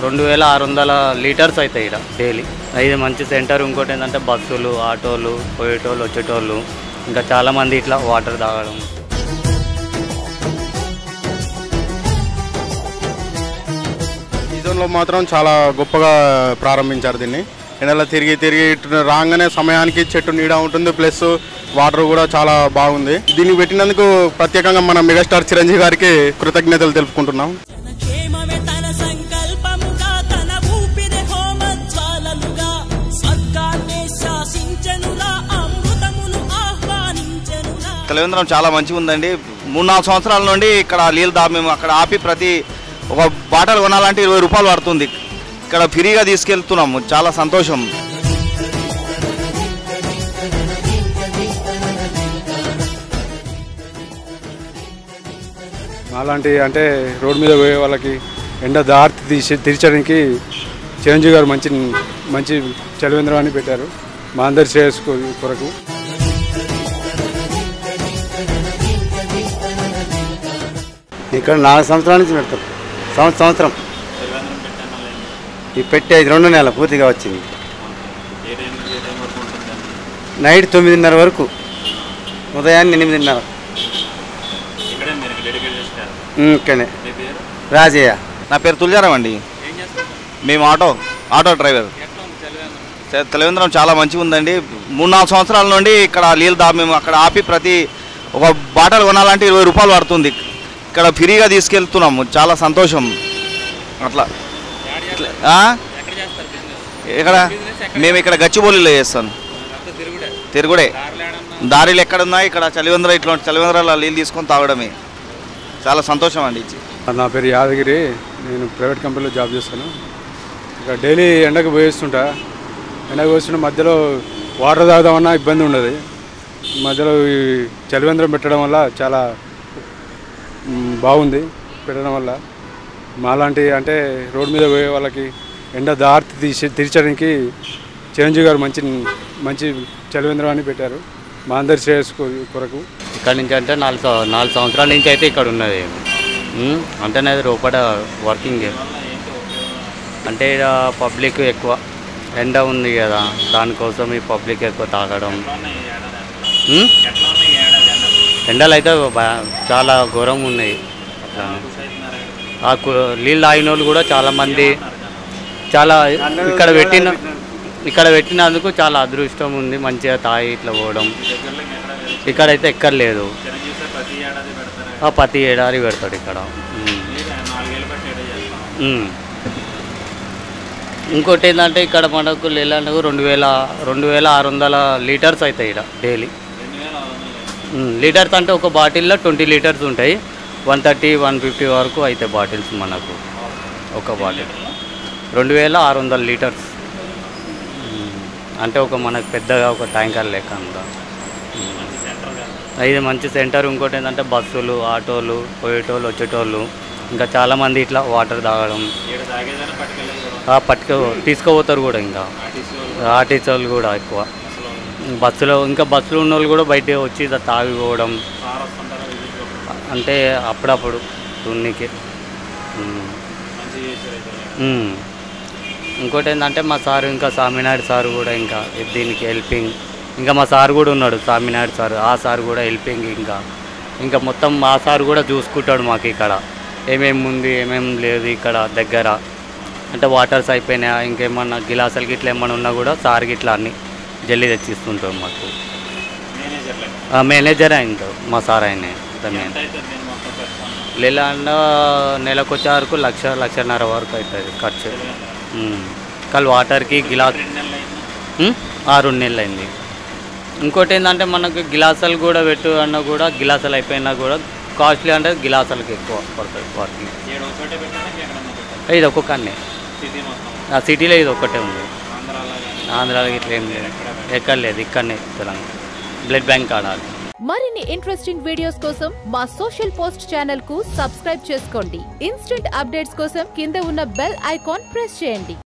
రెండు వేల ఆరు వందల లీటర్స్ అవుతాయి ఇక్కడ డైలీ ఇది మంచి సెంటర్ ఇంకోటి ఏంటంటే బస్సులు ఆటోలు పోయేటోళ్ళు వచ్చేటోళ్ళు ఇంకా చాలామంది ఇట్లా వాటర్ తాగడం సీజన్లో మాత్రం చాలా గొప్పగా ప్రారంభించారు దీన్ని ఎండలో తిరిగి తిరిగి ఇటు రాగానే సమయానికి చెట్టు నీడ ఉంటుంది ప్లస్ వాటర్ కూడా చాలా బాగుంది దీన్ని పెట్టినందుకు ప్రత్యేకంగా మన మెగాస్టార్ చిరంజీవి గారికి కృతజ్ఞతలు తెలుపుకుంటున్నాం క్షేమమే తన సంకల్పముగా తన ఊపిరి హోమజ్వాలలుగా స్వర్గాన్నే శాసించెనులా అమృతమును ఆహ్వానించెనులా తలవేంద్రం చాలా మంచిగా ఉందండి మూడు నాలుగు సంవత్సరాల నుండి ఇక్కడ నీళ్ళు దా మేము అక్కడ ఆపి ప్రతి ఒక బాటలు కొనాలంటే ఇరవై రూపాయలు పడుతుంది ఇక్కడ ఫ్రీగా తీసుకెళ్తున్నాము చాలా సంతోషం అలాంటి అంటే రోడ్డు మీద పోయే వాళ్ళకి ఎండ దారి తీసి తీర్చడానికి చిరంజీవి గారు మంచి మంచి చలివేంద్రాన్ని పెట్టారు మా అందరి శ్రేయస్సు కొరకు ఇక్కడ నాలుగు సంవత్సరాల నుంచి పెడతాం సంవత్సరం సంవత్సరం ఈ పెట్టి ఐదు రెండు నెలల పూర్తిగా వచ్చింది నైట్ తొమ్మిదిన్నర వరకు ఉదయాన్నే ఎనిమిదిన్నర ఉమ్, ఇక్కడనే రాజయ్య నా పేరు తులజారం అండి మేము ఆటో ఆటో డ్రైవర్ తె- తెలవేంద్రం చాలా మంచిగా ఉందండి మూడు నాలుగు సంవత్సరాల నుండి ఇక్కడ నీళ్ళు దా మేము అక్కడ ఆపి ప్రతి ఒక బాటలు కొనాలంటే ఇరవై రూపాయలు పడుతుంది ఇక్కడ ఫ్రీగా తీసుకెళ్తున్నాము చాలా సంతోషం అట్లా ఇట్లా- ఆ? ఇక్కడ మేము ఇక్కడ గచ్చిబౌలిలో చేస్తాను తిరుగుడే దారిలు ఎక్కడ ఉన్నాయి ఇక్కడ చలివేంద్ర ఇట్లాంటి చలివేంద్రాల నీళ్ళు తీసుకొని తాగడమే చాలా సంతోషం అండి ఇచ్చి నా పేరు యాదగిరి నేను ప్రైవేట్ కంపెనీలో జాబ్ చేస్తాను ఇక్కడ డైలీ ఎండకు పోయేస్తుంటా ఎండకు పోస్తుంటే మధ్యలో వాటర్ తాగుదామన్నా ఇబ్బంది ఉండదు మధ్యలో ఈ చలివేంద్రం పెట్టడం వల్ల చాలా మ్, బాగుంది పెట్టడం వల్ల మాలాంటి అంటే రోడ్డు మీద పోయే వాళ్ళకి ఎండ దారి తీసి తీర్చడానికి చిరంజీవి గారు మంచి మంచి చలివేంద్రాన్ని పెట్టారు మా అందరి శ్రేయస్సు కొరకు ఇక్కడ నుంచి అంటే నాలుగు సం- నాలుగు సంవత్సరాల నుంచి అయితే ఇక్కడ ఉన్నది ఉమ్, అంటే నాది లోపల వర్కింగ్ అంటే ఇక్కడ పబ్లిక్ ఎక్కువ ఎండ ఉంది కదా దానికోసం ఈ పబ్లిక్ ఎక్కువ తాగడం ఉమ్? ఎండలు అయితే బా- చాలా ఘోరంగా ఉన్నాయి అట్లా ఆ కు- నీళ్ళు తాగిన వాళ్ళు కూడా చాలామంది చాలా ఇక్కడ పెట్టిన ఇక్కడ పెట్టినందుకు చాలా అదృష్టం ఉంది మంచిగా తాగి ఇట్లా పోవడం ఇక్కడైతే ఎక్కర్లేదు ఆ, ప్రతి ఏడాది పెడతాడు ఇక్కడ ఉమ్. ఉమ్. ఇంకోటి ఏంటంటే ఇక్కడ మనకు లేలాంటి రెండు వేల రెండు వేల ఆరు వందల లీటర్స్ అవుతాయి ఇక్కడ డైలీ లీటర్స్ అంటే ఒక బాటిల్లో ట్వంటీ లీటర్స్ ఉంటాయి వన్ థర్టీ వన్ ఫిఫ్టీ వరకు అవుతాయి బాటిల్స్ మనకు ఒక బాటిల్ రెండు వేల ఆరు వందల లీటర్స్ ఉమ్. అంటే ఒక మనకు పెద్దగా ఒక ట్యాంకర్ లెక్క అంతా ఇది మంచి సెంటర్ ఇంకోటి ఏంటంటే బస్సులు ఆటోలు పోయేటోళ్ళు వచ్చేటోళ్ళు ఇంకా చాలామంది ఇట్లా వాటర్ తాగడం ఆ, పట్టుకు తీసుకుపోతారు కూడా ఇంకా ఆర్టీసీ వాళ్ళు కూడా ఎక్కువ బస్సులో ఇంకా బస్సులో ఉన్న వాళ్ళు కూడా బయట వచ్చి ఇట్లా తాగిపోవడం అంటే అప్పుడప్పుడు దున్నికి ఉమ్. ఉమ్. ఇంకోటి ఏంటంటే మా సారు ఇంకా స్వామినాయుడు సార్ కూడా ఇంకా దీనికి హెల్పింగ్ ఇంకా మా సార్ కూడా ఉన్నాడు స్వామినాయుడు సార్ ఆ సార్ కూడా హెల్పింగ్ ఇంకా ఇంకా మొత్తం మా సార్ కూడా చూసుకుంటాడు మాకు ఇక్కడ ఏమేమి ఉంది ఏమేమి లేదు ఇక్కడ దగ్గర అంటే వాటర్స్ అయిపోయినాయా ఇంకేమన్నా గిలాసులు గిట్ల ఏమన్నా ఉన్నా కూడా సార్ గిట్ల అన్ని జల్లి తెచ్చిస్తుంటాడు మాకు ఆ, మేనేజర్ అయింది మా సార్ ఆయన లేలాండ నెలకు వచ్చే వరకు లక్ష లక్షన్నర వరకు అవుతుంది ఖర్చు ఉమ్. కల్ వాటర్కి గిలాస్ ఉమ్? ఆ, రెండు నెలలు అయింది ఇంకోటి ఏంటంటే మనకు గిలాసులు కూడా పెట్టు అన్నా కూడా గిలాసులు అయిపోయినా కూడా కాస్ట్లీ అంటే గిలాసులకి ఎక్కువ పడుతుంది వాటికి ఇది ఒక్కొక్కనే ఆ సిటీలో ఇది ఒక్కటే ఉంది ఆంధ్రాలో ఇట్లా ఏం లేదు ఎక్కడ లేదు ఇక్కడనే తెలంగాణ బ్లడ్ బ్యాంక్ ఆడాలి మరిన్ని ఇంట్రెస్టింగ్ వీడియోస్ కోసం మా సోషల్ పోస్ట్ ఛానల్ కు సబ్స్క్రైబ్ చేసుకోండి ఇన్స్టెంట్ అప్డేట్స్ కోసం కింద ఉన్న బెల్ ఐకాన్ ప్రెస్ చేయండి